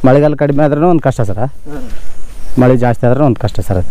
ಮಳೆಗಾಲ ಕಡಿಮೆ ಆದ್ರೂ ಒಂದು ಕಷ್ಟ ಸರ್ ಮಳೆ ಜಾಸ್ತಿ ಆದ್ರೂ ಒಂದು ಕಷ್ಟ ಸರ್ ಅದು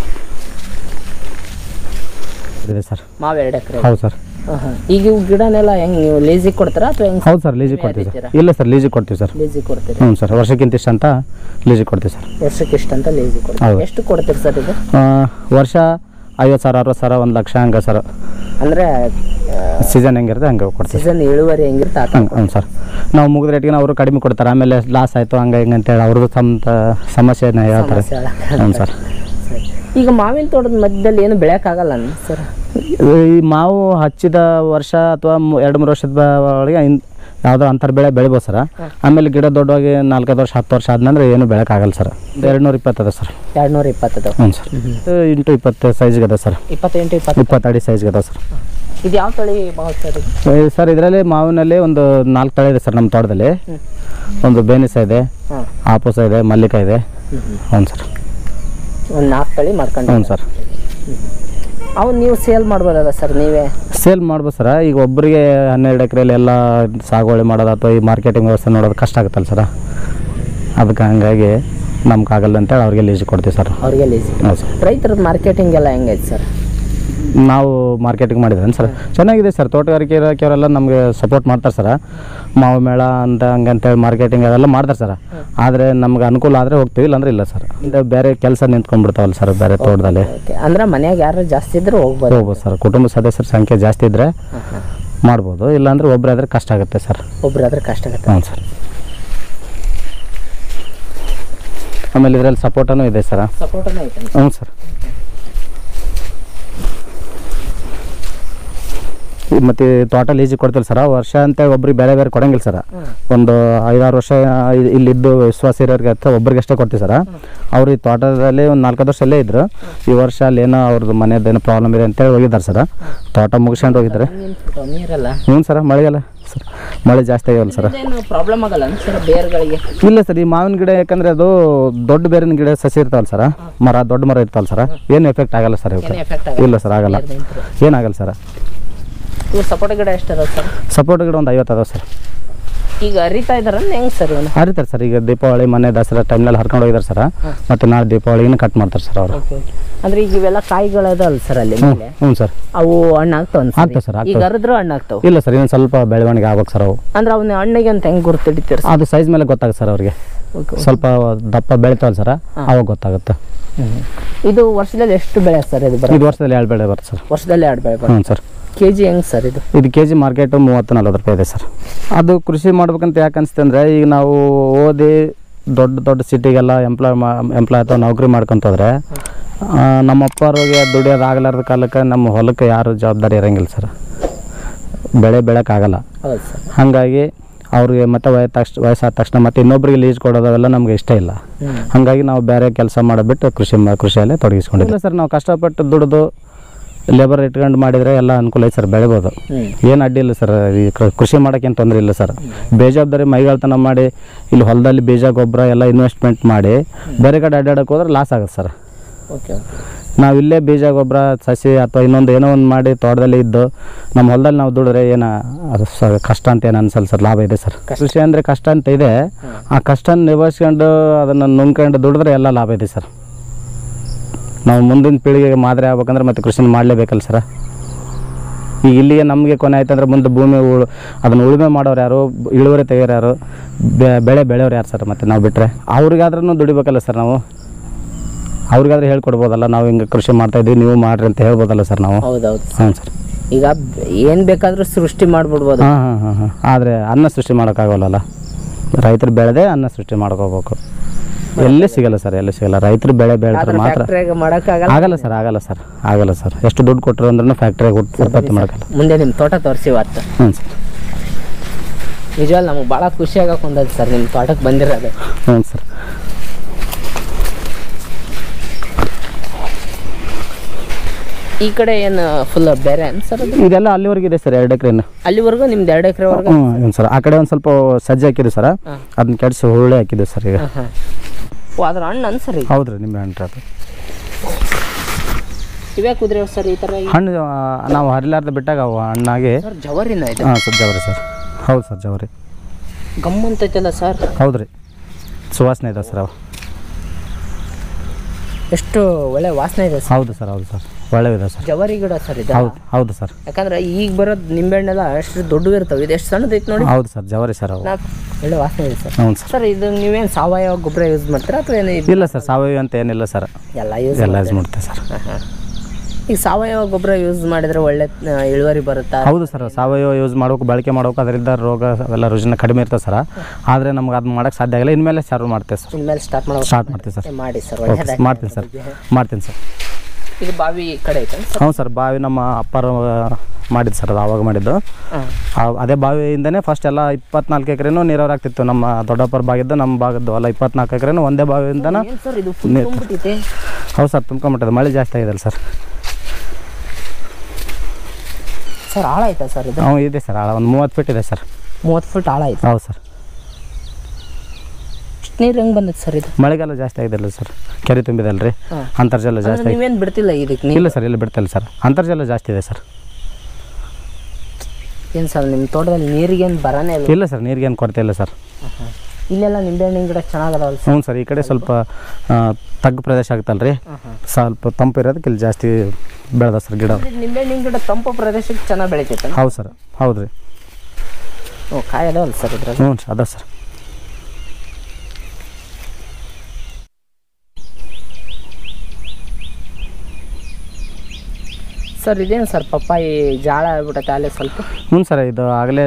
ಇದೆ ಸರ್ ಮಾವು ಎರಡು ಎಕರೆ ಹೌದು ಸರ್ ಈಗ ಇವು ಗಿಡನೆಲ್ಲ ಹೆಂಗ್ ನೀವು ಲೇಜಿಗೆ ಕೊಡ್ತೀರಾ ಅಥವಾ ಹೆಂಗ್ ಹೌದು ಸರ್ ಲೀಜಿಗೆ ಕೊಡ್ತೀವಿ ಸರ್ ಇಲ್ಲ ಸರ್ ಲೀಜಿಗೆ ಕೊಡ್ತೀವಿ ಸರ್ ಲೇಜಿಗೆ ಕೊಡ್ತೀರಿ ಹ್ಞೂ ಸರ್ ವರ್ಷಕ್ಕಿಂತ ಇಷ್ಟು ಅಂತ ಲೀಜಿಗೆ ಕೊಡ್ತೀವಿ ಸರ್ ವರ್ಷಕ್ಕೆ ಇಷ್ಟ ಅಂತ ಲೇಜಿ ಕೊಡ್ತೀರಿ ಹೌದು. ಎಷ್ಟು ಕೊಡ್ತೀರಿ ಸರ್ ಇದು ಆ, ವರ್ಷ ಐವತ್ತು ಸಾವಿರ ಅರವತ್ತು ಸಾವಿರ ಒಂದು ಲಕ್ಷ ಹಂಗೆ ಸರ್ ಅಂದ್ರೆ ಸೀಸನ್ ಹೆಂಗಿರುತ್ತೆ ಹಂಗೆ ಕೊಡ್ತೀವಿ ಸೀಸನ್ ಇಳುವರಿ ಹೆಂಗಿರುತ್ತೆ ಆ ಥರ ಹಂಗೆ ಹ್ಞೂ ಸರ್ ನಾವು ಮುಗಿದ ರೇಟ್ಗೆ ಅವರು ಕಡಿಮೆ ಕೊಡ್ತಾರೆ ಆಮೇಲೆ ಲಾಸ್ ಆಯಿತು ಹಂಗೆ ಹಿಂಗೆ ಅಂತೇಳಿ ಅವ್ರದ್ದು ತಮ್ಮ ಸಮಸ್ಯೆನ ಹೇಳ್ತಾರೆ ಸಮಸ್ಯೆ ಆಗಲ್ಲ. ಹ್ಞೂ ಸರ್ ಸರಿ. ಈಗ ಮಾವಿನ ತೋಟದ ಮಧ್ಯದಲ್ಲಿ ಏನು ಬೆಳೆಯೋಕ್ಕಾಗಲ್ಲ ಸರ್ ಈ ಮಾವು ಹಚ್ಚಿದ ವರ್ಷ ಅಥವಾ ಮು- ಎರಡು ಮೂರು ವರ್ಷದ ಬ- ಒಳಗೆ ಇನ್ ಯಾವುದೋ ಅಂತರ ಬೆಳೆ ಬೆಳಿಬೋದು ಸರ್ ಆಮೇಲೆ ಗಿಡ ದೊಡ್ಡವಾಗಿ ನಾಲ್ಕೈದು ವರ್ಷ ಹತ್ತು ವರ್ಷ ಆದ್ಮೇಲೆ ಏನು ಬೆಳೆಯೋಕ್ಕಾಗಲ್ಲ ಸರ್ ಎರಡು ನೂರ ಇಪ್ಪತ್ತು ಅದ ಸರ್ ಎರಡು ನೂರ ಇಪ್ಪತ್ತದು ಹ್ಞೂ ಸರ್ ಇಂಟು ಇಪ್ಪತ್ತು ಸೈಜ್ಗೆ ಅದ ಸರ್ ಇಪ್ಪತ್ತೆಂಟು ಇಪ್ಪತ್ತು ಇಪ್ಪತ್ತು ಅಡಿ ಸೈಜ್ಗೆ ಅದ ಸರ್ ಇದು ಯಾವ ತಳಿ ಮಾವು ಸರ್ ಇದು ಏ, ಸರ್ ಇದರಲ್ಲಿ ಮಾವಿನಲ್ಲಿ ಒಂದು ನಾಲ್ಕು ತಳಿ ಇದೆ ಸರ್ ನಮ್ಮ ತೋಟದಲ್ಲಿ ಒಂದು ಬೇನಿಸ ಇದೆ ಹಾಂ ಆಪೂಸ ಇದೆ ಮಲ್ಲಿಕ ಇದೆ ಹ್ಞೂ ಸರ್ ಒಂದು ನಾಲ್ಕು ತಳಿ ಮಾಡ್ಕೊಂಡು ಹ್ಞೂ ಸರ್ ಅವು ನೀವು ಸೇಲ್ ಮಾಡ್ಬೋದಲ್ಲ ಸರ್ ನೀವೇ ಸೇಲ್ ಮಾಡ್ಬೋದು ಸರ್ ಈಗ ಒಬ್ಬರಿಗೆ ಹನ್ನೆರಡು ಎಕರೆಯಲ್ಲಿ ಎಲ್ಲ ಸಾಗುವಳಿ ಮಾಡೋದು ಅಥವಾ ಈ ಮಾರ್ಕೆಟಿಂಗ್ ವ್ಯವಸ್ಥೆ ನೋಡೋದು ಕಷ್ಟ ಆಗುತ್ತಲ್ಲ ಸರ್ ಅದಕ್ಕೆ ಹಂಗಾಗಿ ನಮ್ಗೆ ಆಗಲ್ಲ ಅಂತೇಳಿ ಅವ್ರಿಗೆ ಲೀಸ್ ಕೊಡ್ತೀವಿ ಸರ್ ಅವ್ರಿಗೆ ಲೇಸಿ ಹೌದು ಸರ್ ರೈತರ ಮಾರ್ಕೆಟಿಂಗ್ ಎಲ್ಲ ಹೆಂಗೈತೆ ಸರ್ ನಾವು ಮಾರ್ಕೆಟಿಂಗ್ ಮಾಡಿದ್ರೇನು ಸರ್ ಚೆನ್ನಾಗಿದೆ ಸರ್ ತೋಟಗಾರಿಕೆ ಇಲಾಖೆಯವರೆಲ್ಲ ನಮಗೆ ಸಪೋರ್ಟ್ ಮಾಡ್ತಾರೆ ಸರ್ ಮಾವು ಮೇಳ ಅಂತ ಹಂಗಂತೇಳಿ ಮಾರ್ಕೆಟಿಂಗ್ ಅದೆಲ್ಲ ಮಾಡ್ತಾರೆ ಸರ್ ಆದರೆ ನಮ್ಗೆ ಅನುಕೂಲ ಆದರೆ ಹೋಗ್ತೀವಿ ಇಲ್ಲಾಂದ್ರೆ ಇಲ್ಲ ಸರ್ ಇಂದ ಬೇರೆ ಕೆಲಸ ನಿಂತ್ಕೊಂಡ್ಬಿಡ್ತಾವಲ್ಲ ಸರ್ ಬೇರೆ ತೋಟದಲ್ಲಿ ಓಕೆ ಅಂದ್ರೆ ಮನ್ಯಾಗ ಯಾರು ಜಾಸ್ತಿ ಇದ್ರೆ ಹೋಗ್ಬೋದು ಹೋಗ್ಬೋದು ಸರ್ ಕುಟುಂಬ ಸದಸ್ಯರ ಸಂಖ್ಯೆ ಜಾಸ್ತಿ ಇದ್ದರೆ ಮಾಡ್ಬೋದು ಇಲ್ಲಾಂದ್ರೆ ಒಬ್ಬರಾದ್ರೆ ಕಷ್ಟ ಆಗುತ್ತೆ ಸರ್ ಒಬ್ರಾದ್ರೆ ಕಷ್ಟ ಆಗುತ್ತೆ ಹ್ಞೂ ಸರ್ ಆಮೇಲೆ ಇದರಲ್ಲಿ ಸಪೋರ್ಟನೂ ಇದೆ ಸರ್ ಸಪೋರ್ಟನೇ ಐತೆ ಹ್ಞೂ ಸರ್ ಮತ್ತು ತೋಟ ಲೀಜಿಗೆ ಕೊಡ್ತೀವಿ ಸರ್ ವರ್ಷ ಅಂತ ಒಬ್ರಿಗೆ ಬೇರೆ ಬೇರೆ ಕೊಡಂಗಿಲ್ಲ ಸರ್ ಒಂದು ಐದಾರು ವರ್ಷ ಇ- ಇಲ್ಲಿದ್ದು ವಿಶ್ವಾಸ ಇರೋರಿಗೆ ಹತ್ರ ಒಬ್ರಿಗೆ ಅಷ್ಟೇ ಕೊಡ್ತೀವಿ ಸರ್ ಅವ್ರು ಈ ತೋಟದಲ್ಲಿ ಒಂದು ನಾಲ್ಕೈದು ವರ್ಷ ಅಲ್ಲೇ ಇದ್ರು ಈ ವರ್ಷ ಅಲ್ಲಿ ಏನೋ ಅವ್ರದ್ದು ಮನೆಯದ್ದೇನೋ ಪ್ರಾಬ್ಲಮ್ ಇದೆ ಅಂತೇಳಿ ಹೋಗಿದ್ದಾರೆ ಸರ್ ತೋಟ ಮುಗಿಸ್ಕೊಂಡು ಹೋಗಿದ್ದಾರೆ ನೀರಲ್ಲ ಹ್ಞೂ ಸರ್ ಮಳೆಗೆಲ್ಲ ಸರ್ ಮಳೆ ಜಾಸ್ತಿ ಆಗಿವಲ್ಲ ಸರ್ ಏನು ಪ್ರಾಬ್ಲಮ್ ಆಗಲ್ಲ ಸರ್ ಬೇರ್ಗಳಿಗೆ ಇಲ್ಲ ಸರ್ ಈ ಮಾವಿನ ಗಿಡ ಯಾಕಂದ್ರೆ ಅದು ದೊಡ್ಡ ಬೇರಿನ ಗಿಡ ಸಸಿ ಇರ್ತಾವಲ್ಲ ಸರ್ ಮರ ದೊಡ್ಡ ಮರ ಇರ್ತಾವಲ್ಲ ಸರ್ ಏನು ಎಫೆಕ್ಟ್ ಆಗಲ್ಲ ಸರ್ ಇವಕ್ಕೆ ಏನು ಎಫೆಕ್ಟ್ ಆಗಲ್ಲ ಇಲ್ಲ ಸರ್ ಆಗಲ್ಲ ಏನಾಗಲ್ಲ ಸರ್ ಇವು ಸಪೋಟ ಗಿಡ ಎಷ್ಟು ಅದಾವ ಸರ್ ಸಪೋರ್ಟ್ ಗಿಡ ಒಂದು ಐವತ್ತು ಅದಾವೆ ಸರ್ ಈಗ ಅರಿತಾ ಇದಾರ ಹೆಂಗ್ ಸರ್ ಇವನು ಹರಿತಾರೆ ಸರ್ ಈಗ ದೀಪಾವಳಿ ಮೊನ್ನೆ ದಸರಾ ಟೈಮ್ನಲ್ಲಿ ಹರ್ಕೊಂಡು ಹೋಗಿದ್ದಾರೆ ಸರ್ ಮತ್ತು ನಾಳೆ ದೀಪಾವಳಿನ ಕಟ್ ಮಾಡ್ತಾರೆ ಸರ್ ಅವರು ಅಂದ್ರೆ ಈಗ ಇವೆಲ್ಲ ಕಾಯಿಗಳು ಅದಾವಲ್ಲ ಸರ್ ಅಲ್ಲಿ ಹ್ಞೂ ಮೇಲೆ ಹ್ಞೂ ಸರ್ ಅವು ಹಣ್ಣು ಆಗ್ತಾವ ಆಗ್ತಾವೆ ಸರ್ ಈಗ ಆಗ್ತಾವೆ ಅರಿದ್ರು ಹಣ್ಣು ಆಗ್ತಾವ ಇಲ್ಲ ಸರ್ ಇನ್ನೊಂದು ಸ್ವಲ್ಪ ಬೆಳವಣಿಗೆ ಆಗ್ಬೇಕು ಸರ್ ಅವು ಅಂದ್ರೆ ಅವನ್ನ ಹಣ್ಣಿಗೆ ಅಂತ ಹೆಂಗ್ ಗುರುತಿಡಿತೀರ ಅದು ಸೈಜ್ ಮೇಲೆ ಗೊತ್ತಾಗುತ್ತೆ ಸರ್ ಅವ್ರಿಗೆ ಸ್ವಲ್ಪ ದಪ್ಪ ಬೆಳಿತಾವಲ್ಲ ಸರ್ ಅವಾಗ ಗೊತ್ತಾಗುತ್ತೆ ಇದು ವರ್ಷದಲ್ಲಿ ಎಷ್ಟು ಬೆಳೆ ಸರ್ ಇದು ಬರ ಇದು ವರ್ಷದಲ್ಲಿ ಎರಡು ಬೆಳೆ ಬರುತ್ತೆ ಸರ್ ವರ್ಷದಲ್ಲಿ ಎರಡು ಬೆಳೆ ಹ್ಞೂ ಸರ್ ಕೆ ಜಿ ಹೆಂಗ್ ಸರ್ ಇದು ಇದು ಕೆ ಜಿ ಮಾರ್ಕೆಟು ಮೂವತ್ತು ನಲ್ವತ್ತು ರೂಪಾಯಿ ಇದೆ ಸರ್ ಅದು ಕೃಷಿ ಮಾಡ್ಬೇಕಂತ ಯಾಕೆ ಅನಿಸುತ್ತೆ ಅಂದರೆ ಈಗ ನಾವು ಓದಿ ದೊಡ್ಡ ದೊಡ್ಡ ಸಿಟಿಗೆಲ್ಲ ಎಂಪ್ಲಾಯ್ ಮಾ ಎಂಪ್ಲಾಯ್ ಅಥವಾ ನೌಕರಿ ಮಾಡ್ಕೊಂತ ಹೋದ್ರೆ ಆ, ನಮ್ಮ ಅಪ್ಪವ್ರಿಗೆ ದುಡಿಯೋದು ಆಗಲಾರ್ದ ಕಾಲಕ್ಕೆ ನಮ್ಮ ಹೊಲಕ್ಕೆ ಯಾರು ಜವಾಬ್ದಾರಿ ಇರಂಗಿಲ್ಲ ಸರ್ ಬೆಳೆ ಬೆಳೆಯೋಕ್ಕಾಗಲ್ಲ ಹೌದು ಸರ್ ಹಾಗಾಗಿ ಅವ್ರಿಗೆ ಮತ್ತೆ ವಯ ತಕ್ಷ ವಯಸ್ಸಾದ ತಕ್ಷಣ ಮತ್ತೆ ಇನ್ನೊಬ್ರಿಗೆ ಲೀಸ್ ಕೊಡೋದು ಅವೆಲ್ಲ ನಮ್ಗೆ ಇಷ್ಟ ಇಲ್ಲ ಹ್ಮ್. ಹಾಗಾಗಿ ನಾವು ಬೇರೆ ಕೆಲಸ ಮಾಡೋದ್ಬಿಟ್ಟು ಕೃಷಿ ಮ- ಕೃಷಿಯಲ್ಲೇ ತೊಡಗಿಸ್ಕೊಂಡಿಲ್ಲ ಸರ್ ನಾವು ಕಷ್ಟಪಟ್ಟು ದುಡಿದು ಲೇಬರ್ ಇಟ್ಕೊಂಡು ಮಾಡಿದರೆ ಎಲ್ಲ ಅನುಕೂಲ ಐತೆ ಸರ್ ಬೆಳಿಬೋದು ಹ್ಮ್ ಏನು ಅಡ್ಡಿ ಇಲ್ಲ ಸರ್ ಈ ಕೃ- ಕೃಷಿ ಮಾಡೋಕ್ಕೇನು ತೊಂದರೆ ಇಲ್ಲ ಸರ್ ಬೇಜವಾಬ್ದಾರಿ ಮೈಗಾಳ್ತನ ಮಾಡಿ ಇಲ್ಲಿ ಹೊಲದಲ್ಲಿ ಬೀಜ ಗೊಬ್ಬರ ಎಲ್ಲ ಇನ್ವೆಸ್ಟ್ಮೆಂಟ್ ಮಾಡಿ ಬೇರೆ ಕಡೆ ಅಡ್ಡಾಡಕ್ಕೆ ಹೋದ್ರೆ ಲಾಸ್ ಆಗುತ್ತೆ ಸರ್ ಓಕೆ ಓಕೆ ನಾವು ಇಲ್ಲೇ ಬೀಜ ಗೊಬ್ಬರ ಸಸಿ ಅಥವಾ ಇನ್ನೊಂದು ಏನೋ ಒಂದು ಮಾಡಿ ತೋಟದಲ್ಲಿ ಇದ್ದು ನಮ್ಮ ಹೊಲದಲ್ಲಿ ನಾವು ದುಡಿದ್ರೆ ಏನು ಅದು ಸ ಕಷ್ಟ ಅಂತ ಏನು ಅನ್ಸಲ್ಲ ಸರ್ ಲಾಭ ಇದೆ ಸರ್ ಕೃಷಿ ಅಂದರೆ ಕಷ್ಟ ಅಂತ ಇದೆ ಆ ಕಷ್ಟನ ನಿಭಾಯಿಸ್ಕೊಂಡು ಅದನ್ನು ನುಂಗ್ಕೊಂಡು ದುಡಿದ್ರೆ ಎಲ್ಲ ಲಾಭ ಇದೆ ಸರ್ ನಾವು ಮುಂದಿನ ಪೀಳಿಗೆಗೆ ಮಾದರಿ ಆಗ್ಬೇಕಂದ್ರೆ ಮತ್ತೆ ಕೃಷಿನ ಮಾಡಲೇಬೇಕಲ್ಲ ಸರ್ ಈಗ ಇಲ್ಲಿಗೆ ನಮಗೆ ಕೊನೆ ಆಯ್ತಂದ್ರೆ ಮುಂದೆ ಭೂಮಿ ಉಳು ಅದನ್ನು ಉಳುಮೆ ಮಾಡೋರು ಯಾರು ಬ- ಇಳುವರಿ ತೆಗಿಯೋರು ಯಾರು ಬೆ- ಬೆಳೆ ಬೆಳೆಯೋರು ಯಾರು ಸರ್ ಮತ್ತೆ ನಾವು ಬಿಟ್ಟರೆ ಅವ್ರಿಗಾದ್ರೂ ದುಡಿಬೇಕಲ್ಲ ಸರ್ ನಾವು ಅವ್ರಿಗಾದ್ರೆ ಹೇಳ್ಕೊಡ್ಬೋದಲ್ಲ ನಾವು ಹಿಂಗೆ ಕೃಷಿ ಮಾಡ್ತಾ ಇದ್ದೀವಿ ನೀವು ಮಾಡ್ರಿ ಅಂತ ಹೇಳ್ಬೋದಲ್ಲ ಸರ್ ನಾವು ಹೌದೌದು ಹಾಂ ಸರ್ ಈಗ ಬ- ಏನ್ ಬೇಕಾದ್ರೂ ಸೃಷ್ಟಿ ಮಾಡ್ಬಿಡ್ಬೋದು ಹಾಂ ಹಾಂ ಹಾಂ ಹಾಂ ಆದರೆ ಅನ್ನ ಸೃಷ್ಟಿ ಮಾಡೋಕ್ಕಾಗಲ್ಲ ರೈತರು ಬೆಳೆದೇ ಅನ್ನ ಸೃಷ್ಟಿ ಮಾಡ್ಕೋಬೇಕು ಎಲ್ಲಿ ಸಿಗಲ್ಲ ಸರ್ ಎಲ್ಲಿ ಸಿಗಲ್ಲ ರೈತರು ಬೆಳೆ ಬೆಳೆದ್ರೆ ಮಾತ್ರ ಫ್ಯಾಕ್ಟ್ರಿಯಾಗ ಮಾಡಕ್ಕಾಗಲ್ಲ ಆಗಲ್ಲ ಸರ್ ಆಗಲ್ಲ ಸರ್ ಆಗಲ್ಲ ಸರ್ ಎಷ್ಟು ದುಡ್ಡು ಕೊಟ್ಟರು ಅಂದ್ರೂ ಫ್ಯಾಕ್ಟ್ರಿಗೆ ಉತ್ಪತ್ತಿ ಮಾಡೋಕ್ಕಲ್ಲ ಮುಂದೆ ನಿಮ್ಮ ತೋಟ ತೋರಿಸಿ ಇವತ್ತು ಹ್ಞೂ ಸರ್ ನಿಜವಾಗ್ಲೂ ನಮಗೆ ಭಾಳ ಖುಷಿ ಆಗಕ್ಕೆ ಒಂದದು ಸರ್ ನಿಮ್ಮ ತೋಟಕ್ಕೆ ಬಂದಿರೋದು ಹ್ಞೂ ಸರ್ ಈ ಕಡೆ ಏನು ಫುಲ್ ಬೇರೆ ಅನ್ ಸರ್ ಅದು ಇದೆಲ್ಲ ಅಲ್ಲಿವರೆಗೆ ಇದೆ ಸರ್ ಎರಡು ಎಕರೆನು ಅಲ್ಲಿವರೆಗೂ ನಿಮ್ದು ಎರಡು ಎಕರೆವರೆಗೂ ಹ್ಞೂ ಹ್ಞೂ ಸರ್ ಆ ಕಡೆ ಒಂದು ಸ್ವಲ್ಪ ಸಜ್ಜೆ ಹಾಕಿದ್ವಿ ಸರ್ ಅದನ್ನ ಕೆಡಿಸಿ ಹುರುಳಿ ಹಾಕಿದ್ವಿ ಸರ್ ಈಗ ಹಾಂ ಓ ಅದ್ರ ಹಣ್ಣು ಅನ್ ಸರ್ ಈಗ ಹೌದು ರೀ ನಿಂಬೆ ಹಣ್ಣು ರೀ ಅದು ಇವೇ ಕುದುರೆ ಸರ್ ಈ ಥರ ಹಣ್ಣು ಆ, ನಾವು ಹರಿಲಾರ್ದ ಬಿಟ್ಟಾಗ ಅವು ಹಣ್ಣಾಗಿ ಸರ್ ಜವರಿನ ಇದು ಹಾಂ ಸರ್ ಜವರಿ ಸರ್ ಹೌದು ಸರ್ ಜವರಿ ಗಮ್ ಅಂತೈತಲ್ಲ ಸರ್ ಹೌದು ರೀ ಸುವಾಸನೆ ಇದೆ ಸರ್ ಅವು ಎಷ್ಟು ಒಳ್ಳೆ ವಾಸನೆ ಇದೆ ಸರ್ ಹೌದು ಸರ್ ಹೌದು ಸರ್ ಒಳ್ಳೆವಿದೆ ಸರ್ ಜವಾರಿ ಗಿಡ ಸರ್ ಇದು ಹೌದು ಹೌದು ಸರ್ ಯಾಕಂದ್ರೆ ಈಗ ಬರೋದು ನಿಂಬೆಹಣ್ಣೆಲ್ಲ ಎಷ್ಟು ದೊಡ್ಡವು ಇರ್ತಾವೆ ಇದು ಎಷ್ಟು ಸಣ್ಣದೈತೆ ನೋಡಿ ಹೌದು ಸರ್ ಜವಾರಿ ಸರ್ ಅವು ನಾಲ್ಕು ಒಳ್ಳೆ ವಾಸನೆ ಇದೆ ಸರ್ ಹ್ಞೂ ಸರ್ ಸರ್ ಇದು ನೀವೇನು ಸಾವಯವ ಗೊಬ್ಬರ ಯೂಸ್ ಮಾಡ್ತೀರಾ ಅಥವಾ ಏನು ಇದು ಇಲ್ಲ ಸರ್ ಸಾವಯವ ಅಂತ ಏನಿಲ್ಲ ಸರ್ ಎಲ್ಲ ಯೂಸ್ ಎಲ್ಲ ಯೂಸ್ ಮಾಡ್ತೇವೆ ಸರ್ ಈಗ ಸಾವಯವ ಗೊಬ್ಬರ ಯೂಸ್ ಮಾಡಿದ್ರೆ ಒಳ್ಳೆ ಆ, ಇಳುವರಿ ಬರುತ್ತಾ ಹೌದು ಸರ್ ಸಾವಯವ ಯೂಸ್ ಮಾಡೋಕೆ ಬಳಕೆ ಮಾಡೋಕೆ ಅದರಿಂದ ರೋಗ ಅವೆಲ್ಲ ರುಜಿನ ಕಡಿಮೆ ಇರ್ತದೆ ಸರ್ ಆದರೆ ನಮ್ಗೆ ಅದು ಮಾಡೋಕ್ಕೆ ಸಾಧ್ಯ ಆಗಿಲ್ಲ ಇನ್ಮೇಲೆ ಚಾಲು ಮಾಡ್ತೇವೆ ಸರ್ ಇನ್ಮೇಲೆ ಸ್ಟಾರ್ಟ್ ಮಾಡೋ ಸ್ಟಾರ್ಟ್ ಮಾಡ್ತೀವಿ ಸರ್ ಮಾಡಿ ಸರ್ ಓಕೆ ಒಳ್ಳೆಯದಾಗಿ ಮಾಡ್ತೀನಿ ಸರ್ ಮಾಡ್ತೀನಿ ಸರ್ ಇದು ಬಾವಿ ಕಡೆ ಐತೆ ಸರ್ ಹ್ಞೂ ಸರ್ ಬಾವಿ ನಮ್ಮ ಅಪ್ಪರು ಮಾಡಿದ್ದು ಸರ್ ಅದು ಆವಾಗ ಮಾಡಿದ್ದು ಹಾಂ ಆ- ಅದೇ ಬಾವಿಯಿಂದನೇ ಫಸ್ಟ್ ಎಲ್ಲ ಇಪ್ಪತ್ನಾಲ್ಕು ಎಕರೆನೂ ನೀರಾವರಿ ಆಗ್ತಿತ್ತು ನಮ್ಮ ದೊಡ್ಡಪ್ಪರ ಭಾಗದ್ದು ನಮ್ಮ ಭಾಗದ್ದು ಅಲ್ಲ ಇಪ್ಪತ್ನಾಲ್ಕು ಎಕರೆನೂ ಒಂದೇ ಬಾವಿಯಿಂದನ ಏನು ಸರ್ ಇದು ಫುಲ್ ನೀರು- ತುಂಬಿಟ್ಟೈತೆ ಹೌದು ಸರ್ ತುಂಬ್ಕೊಂಬಿಟ್ಟದೆ ಮಳೆ ಜಾಸ್ತಿ ಆಗಿದೆಲ್ಲ ಸರ್ ಸರ್ ಆಳ ಆಯ್ತಾ ಸರ್ ಇದು ಹ್ಞೂ ಇದೆ ಸರ್ ಒಂದು ಮೂವತ್ತು ಫೀಟ್ ಇದೆ ಸರ್ ಮೂವತ್ತು ಫುಟ್ ಆಳ ಆಯ್ತು ಹೌದು ಸರ್ ಇಷ್ಟು ನೀರು ಹೆಂಗೆ ಬಂದೈತೆ ಸರ್ ಇದು ಮಳೆಗಾಲ ಜಾಸ್ತಿ ಆಗಿದೆಲ್ಲ ಸರ್ ಕೆರೆ ತುಂಬಿದಲ್ಲ ರೀ ಹಾಂ ಅಂತರ್ಜಲ ಜಾಸ್ತಿ ಆಗಿ ನೀವೇನು ಬಿಡ್ತಿಲ್ಲ ಇದಕ್ಕೆ ನೀವು ಇಲ್ಲ ಸರ್ ಇಲ್ಲಿ ಬಿಡ್ತಿಲ್ಲ ಸರ್ ಅಂತರ್ಜಲ ಜಾಸ್ತಿ ಇದೆ ಸರ್ ಏನು ಸರ್ ನಿಮ್ಮ ತೋಟದಲ್ಲಿ ನೀರಿಗೇನು ಬರನೇ ಇಲ್ಲ ಇಲ್ಲ ಸರ್ ನೀರಿಗೆ ಏನು ಕೊರತೆ ಇಲ್ಲ ಸರ್ ಇಲ್ಲೆಲ್ಲ ನಿಂಬೆಹಣ್ಣಿನ ಗಿಡ ಚೆನ್ನಾಗದವಲ್ಲ ಸರ್ ಹ್ಞೂ ಸರ್ ಈ ಕಡೆ ಸ್ವಲ್ಪ ಆ, ತಗ್ಗು ಪ್ರದೇಶ ಆಗುತ್ತಲ್ಲ ರೀ ಸ್ವಲ್ಪ ತಂಪು ಇರೋದಕ್ಕೆ ಇಲ್ಲಿ ಜಾಸ್ತಿ ಬೆಳೆದ ಸರ್ ಗಿಡ ಇದು ನಿಂಬೆಹಣ್ಣಿನ ಗಿಡ ತಂಪು ಪ್ರದೇಶಕ್ಕೆ ಚೆನ್ನಾಗಿ ಬೆಳಿತೈತೆ ಹೌದು ಸರ್ ಹೌದು ರೀ ಓ ಕಾಯಿ ಅದಾವಲ್ಲ ಸರ್ ಇದ್ರಾಗ ಹ್ಞೂ ಸರ್ ಅದ ಸರ್ ಸರ್ ಇದೇನು ಸರ್ ಪಪ್ಪಾಯಿ ಜಾಳ ಆಗ್ಬಿಟ್ಟೈತೆ ಅಲ್ಲೇ ಸ್ವಲ್ಪ ಹ್ಞೂ ಸರ್ ಇದು ಆಗಲೇ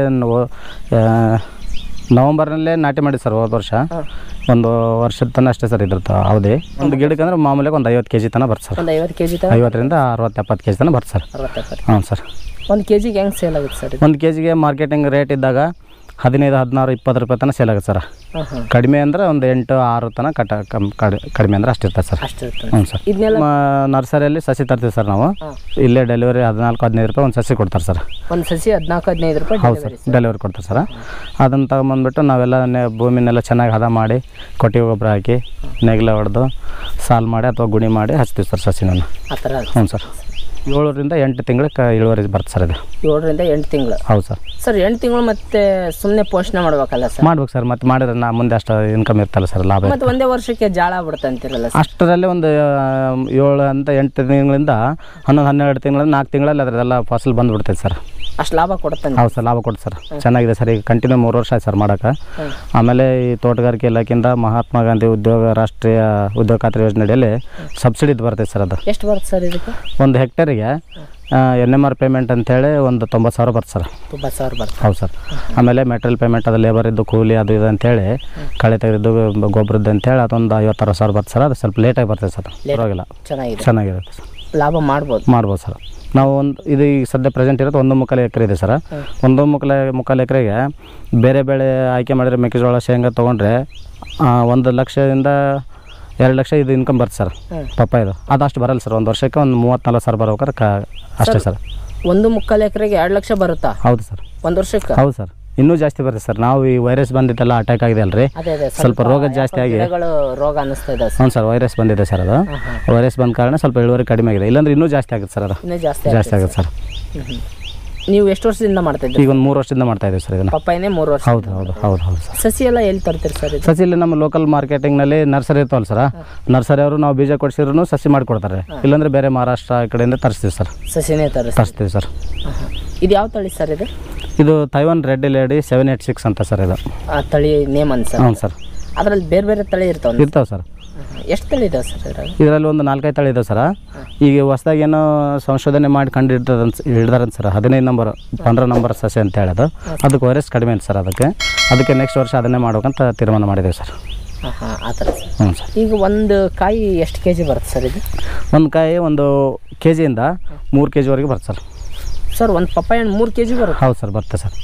ನವಂಬರ್ನಲ್ಲೇ ನಾಟಿ ಮಾಡಿ ಸರ್ ಹೋದ ವರ್ಷ ಹಾಂ ಒಂದು ವರ್ಷದ ತನಕ ಅಷ್ಟೇ ಸರ್ ಇದ್ರದ್ದು ಅವಧಿ ಒಂದು ಗಿಡಕ್ಕೆ ಅಂದ್ರೆ ಮಾಮೂಲಿಗೆ ಒಂದು ಐವತ್ತು ಕೆ ಜಿ ತನಕ ಬರ್ತದೆ ಸರ್ ಒಂದು ಐವತ್ತು ಕೆ ಜಿ ತ ಐವತ್ತರಿಂದ ಅರವತ್ತು ಎಪ್ಪತ್ತು ಕೆ ಜಿ ತನಕ ಬರ್ತದೆ ಸರ್ ಅರವತ್ತು ಹ್ಞೂ ಸರ್ ಒಂದು ಕೆ ಜಿಗೆ ಹೆಂಗೆ ಸೇಲ್ ಆಗುತ್ತೆ ಸರ್ ಇದು ಒಂದು ಕೆ ಜಿಗೆ ಮಾರ್ಕೆಟಿಂಗ್ ರೇಟ್ ಇದ್ದಾಗ ಹದಿನೈದು ಹದಿನಾರು ಇಪ್ಪತ್ತು ರೂಪಾಯಿ ತನಕ ಸೇಲ್ ಆಗುತ್ತೆ ಸರ್ ಹಾಂ ಹಾಂ ಕಡಿಮೆ ಅಂದ್ರೆ ಒಂದು ಎಂಟು ಆರು ತನಕ ಕಟ ಕಮ್ ಕಡಿ ಕಡಿಮೆ ಅಂದ್ರೆ ಅಷ್ಟಿರ್ತದೆ ಸರ್ ಅಷ್ಟು ಇರ್ತದೆ ಹ್ಞೂ ಸರ್ ಇದನ್ನೆಲ್ಲ ನಮ್ಮ ನರ್ಸರಿಯಲ್ಲಿ ಸಸಿ ತರ್ತೀವಿ ಸರ್ ನಾವು ಹಾಂ ಇಲ್ಲೇ ಡೆಲಿವರಿ ಹದಿನಾಲ್ಕು ಹದಿನೈದು ರೂಪಾಯಿ ಒಂದು ಸಸಿ ಕೊಡ್ತಾರೆ ಸರ್ ಒಂದು ಸಸಿ ಹದಿನಾಲ್ಕು ಹದಿನೈದು ರೂಪಾಯಿ ಹೌದು ಸರ್ ಡೆಲಿವರಿ ಕೊಡ್ತಾರೆ ಸರ್ ಅದನ್ನು ತಗೊಂಬಂದ್ಬಿಟ್ಟು ನಾವೆಲ್ಲ ನೆ- ಭೂಮಿನೆಲ್ಲ ಚೆನ್ನಾಗಿ ಹದ ಮಾಡಿ ಕೊಟ್ಟಿಗೆ ಗೊಬ್ಬರ ಹಾಕಿ ನೆಗ್ಲೆ ಹೊಡೆದು ಸಾಲು ಮಾಡಿ ಅಥವಾ ಗುಣಿ ಮಾಡಿ ಹಚ್ತೀವಿ ಸರ್ ಸಸಿನ ಆ ಥರ ಹ್ಞೂ ಸರ್ ಏಳರಿಂದ ಎಂಟು ತಿಂಗಳು ಕ ಇಳುವರಿ ಬರುತ್ತೆ ಸರ್ ಇದು ಏಳರಿಂದ ಎಂಟು ತಿಂಗಳು ಹೌದು ಸರ್ ಸರ್ ಎಂಟು ತಿಂಗಳು ಮತ್ತೆ ಸುಮ್ಮನೆ ಪೋಷಣೆ ಮಾಡ್ಬೇಕಲ್ಲ ಸರ್ ಮಾಡ್ಬೇಕು ಸರ್ ಮತ್ತೆ ಮಾಡಿದ್ರೆ ನಾ ಮುಂದೆ ಅಷ್ಟು ಇನ್ಕಮ್ ಇರ್ತಲ್ಲ ಸರ್ ಲಾಭ ಮತ್ತೆ ಒಂದೇ ವರ್ಷಕ್ಕೆ ಜಾಳ ಬಿಡುತ್ತೆ ಅಂತಿರಲ್ಲ ಸರ್ ಅಷ್ಟರಲ್ಲೇ ಒಂದು ಆ, ಏಳು ಅಂತ ಎಂಟು ತಿಂಗಳಿಂದ ಹನ್ನೊಂದು ಹನ್ನೆರಡು ತಿಂಗಳಿಂದ ನಾಲ್ಕು ತಿಂಗಳಲ್ಲಿ ಅದರದೆಲ್ಲ ಫಸಲು ಬಂದುಬಿಡ್ತೈತೆ ಸರ್ ಅಷ್ಟು ಲಾಭ ಕೊಡುತ್ತೆ ಹೌದು ಸರ್ ಲಾಭ ಕೊಡ್ತು ಸರ್ ಚೆನ್ನಾಗಿದೆ ಸರ್ ಈಗ ಕಂಟಿನ್ಯೂ ಮೂರು ವರ್ಷ ಆಯ್ತು ಸರ್ ಮಾಡೋಕೆ ಹ್ಮ್. ಆಮೇಲೆ ಈ ತೋಟಗಾರಿಕೆ ಇಲಾಖೆಯಿಂದ ಮಹಾತ್ಮ ಗಾಂಧಿ ಉದ್ಯೋಗ ರಾಷ್ಟ್ರೀಯ ಉದ್ಯೋಗ ಖಾತ್ರಿ ಯೋಜನೆ ಅಡಿಯಲ್ಲಿ ಸಬ್ಸಿಡಿ ಬರ್ತೈತೆ ಸರ್ ಅದು ಎಷ್ಟು ಬರುತ್ತೆ ಸರ್ ಇದಕ್ಕೆ ಒಂದು ಹೆಕ್ಟೇರಿಗೆ ಎನ್ ಎಮ್ ಆರ್ ಪೇಮೆಂಟ್ ಅಂತೇಳಿ ಒಂದು ತೊಂಬತ್ತು ಸಾವಿರ ಬರುತ್ತೆ ಸರ್ ತೊಂಬತ್ತು ಸಾವಿರ ಬರುತ್ತೆ ಹೌದು ಸರ್ ಆಮೇಲೆ ಮೆಟೀರಿಯಲ್ ಪೇಮೆಂಟ್ ಅದು ಲೇಬರ್ ಇದ್ದು ಕೂಲಿ ಅದು ಇದು ಅಂತೇಳಿ ಕಳೆ ತೆಗೆದು ಗೊಬ್ಬರದ್ದು ಅಂತೇಳಿ ಅದೊಂದು ಐವತ್ತಾರು ಸಾವಿರ ಬರ್ತದೆ ಸರ್ ಅದು ಸ್ವಲ್ಪ ಲೇಟಾಗಿ ಬರ್ತದೆ ಸರ್ ಪರವಾಗಿಲ್ಲ ಚೆನ್ನಾಗಿದೆ ಚೆನ್ನಾಗಿರುತ್ತೆ ಸರ್ ಲಾಭ ಮಾಡ್ಬೋದು ಮಾಡ್ಬೋದು ಸರ್ ನಾವು ಒಂದು ಇದು ಈಗ ಸದ್ಯ ಪ್ರೆಸೆಂಟ್ ಇರೋದು ಒಂದು ಮುಕ್ಕಾಲು ಎಕರೆ ಇದೆ ಸರ್ ಒಂದು ಮುಕ್ಕಾಲು ಮುಕ್ಕಾಲು ಎಕರೆಗೆ ಬೇರೆ ಬೆಳೆ ಆಯ್ಕೆ ಮಾಡಿದ್ರೆ ಮೆಕ್ಕೆಜೋಳ ಶೇಂಗಾ ತೊಗೊಂಡ್ರೆ ಆ, ಒಂದು ಲಕ್ಷದಿಂದ ಎರಡು ಲಕ್ಷ ಇದು ಇನ್ಕಮ್ ಬರುತ್ತೆ ಸರ್ ಹ್ಮ್. ಪಪ್ಪ ಇದು ಅದು ಅಷ್ಟು ಬರಲ್ಲ ಸರ್ ಒಂದು ವರ್ಷಕ್ಕೆ ಒಂದು ಮೂವತ್ತ್ನಾಲ್ಕು ಸಾವಿರ ಬರ್ಬೇಕಾದ್ರೆ ಕ ಅಷ್ಟೇ ಸರ್ ಒಂದು ಮುಕ್ಕಾಲು ಎಕರೆಗೆ ಎರಡು ಲಕ್ಷ ಬರುತ್ತಾ ಹೌದು ಸರ್ ಒಂದು ವರ್ಷಕ್ಕೆ ಹೌದು ಸರ್ ಇನ್ನೂ ಜಾಸ್ತಿ ಬರುತ್ತೆ ಸರ್ ನಾವು ಈ ವೈರಸ್ ಬಂದಿದ್ದೆಲ್ಲ ಅಟ್ಯಾಕ್ ಆಗಿದೆ ಅಲ್ರಿ ಅದೇ ಅದೇ ಸ್ವಲ್ಪ ರೋಗ ಜಾಸ್ತಿ ಆಗಿ ಗಿಡಗಳು ರೋಗ ಅನ್ನಿಸ್ತಾ ಇದೆ ಸರ್ ಹ್ಞೂ ಸರ್ ವೈರಸ್ ಬಂದಿದೆ ಸರ್ ಅದು ವೈರಸ್ ಬಂದ ಕಾರಣ ಸ್ವಲ್ಪ ಇಳುವರಿ ಕಡಿಮೆ ಆಗಿದೆ ಇಲ್ಲಾಂದ್ರೆ ಇನ್ನೂ ಜಾಸ್ತಿ ಆಗುತ್ತೆ ಸರ್ ಅದು ಇನ್ನೂ ಜಾಸ್ತಿ ಜಾಸ್ತಿ ಆಗುತ್ತೆ ಸರ್ ಹ್ಮ್, ಹ್ಮ್. ನೀವು ಎಷ್ಟು ವರ್ಷದಿಂದ ಮಾಡ್ತಾ ಇದ್ದೀರಿ ಈಗ ಒಂದು ಮೂರು ವರ್ಷದಿಂದ ಮಾಡ್ತಾ ಇದ್ದೀವಿ ಸರ್ ಇದನ್ನು ಪಪ್ಪಾಯಿನೇ ಮೂರು ವರ್ಷ ಹೌದು ಹೌದು ಹೌದು ಹೌದು ಸರ್ ಸಸಿ ಎಲ್ಲ ಎಲ್ಲಿ ತರ್ತೀರಿ ಸರ್ ಇದು ಸಸಿ ಇಲ್ಲಿ ನಮ್ಮ ಲೋಕಲ್ ಮಾರ್ಕೆಟಿಂಗ್ನಲ್ಲಿ ನರ್ಸರಿ ಇರ್ತಾವಲ್ಲ ಸರ್ ನರ್ಸರಿ ಅವರು ನಾವು ಬೀಜ ಕೊಡಿಸಿದ್ರು ಸಸಿ ಮಾಡಿಕೊಡ್ತಾರೆ ಇಲ್ಲಾಂದ್ರೆ ಬೇರೆ ಮಹಾರಾಷ್ಟ್ರ ಈ ಕಡೆಯಿಂದ ತರಿಸ್ತೀವಿ ಸರ್ ಸಸಿನೇ ತರಿಸಿ ತರಿಸ್ತೀವಿ ಸರ್ ಇದು ಯಾವ ತಳಿ ಸರ್ ಇದು ಇದು Taiwan red lady seven eight six ಅಂತ ಸರ್ ಇದು ಆ ತಳಿ ನೇಮ್ ಅನ್ ಸರ್ ಹ್ಞೂ ಸರ್ ಅದ್ರಲ್ಲಿ ಬೇರೆ ಬೇರೆ ತಳಿ ಇರ್ತಾವೆ ಇರ್ತಾವೆ ಸರ್ ಎಷ್ಟು ತಳಿ ಇದಾವೆ ಸರ್ ಇದ್ರಾಗ ಇದರಲ್ಲಿ ಒಂದು ನಾಲ್ಕೈದು ತಳಿ ಇದೆ ಸರ್ ಈಗ ಹೊಸ್ದಾಗಿ ಏನೋ ಸಂಶೋಧನೆ ಮಾಡಿ ಕಂಡು ಹಿಡ್ದದಂತ ಹಿಡ್ದಾರಂತ ಸರ್ ಹದಿನೈದು ನಂಬರ್ ಪಂದ್ರ ನಂಬರ್ ಸಸಿ ಅಂತ ಹೇಳೋದು ಅದಕ್ಕೆ ವೈರಸ್ ಕಡಿಮೆ ಅಂತ ಸರ್ ಅದಕ್ಕೆ ಅದಕ್ಕೆ ನೆಕ್ಸ್ಟ್ ವರ್ಷ ಅದನ್ನೇ ಮಾಡ್ಬೇಕಂತ ತೀರ್ಮಾನ ಮಾಡಿದ್ದೇವೆ ಸರ್ ಹಾಂ ಹಾಂ ಆ ಥರ ಸರ್ ಹ್ಞೂ ಸರ್ ಈಗ ಒಂದು ಕಾಯಿ ಎಷ್ಟು ಕೆ ಜಿ ಬರುತ್ತೆ ಸರ್ ಇದು ಒಂದು ಕಾಯಿ ಒಂದು ಕೆ ಜಿಯಿಂದ ಮೂರು ಕೆ ಜಿವರೆಗೆ ಬರುತ್ತೆ ಸರ್ ಸರ್ ಒಂದು ಪಪ್ಪಾಯ ಹಣ್ಣು ಮೂರು ಕೆ ಜಿ ಬರುತ್ತೆ ಹೌದು ಸರ್ ಬರುತ್ತೆ ಸರ್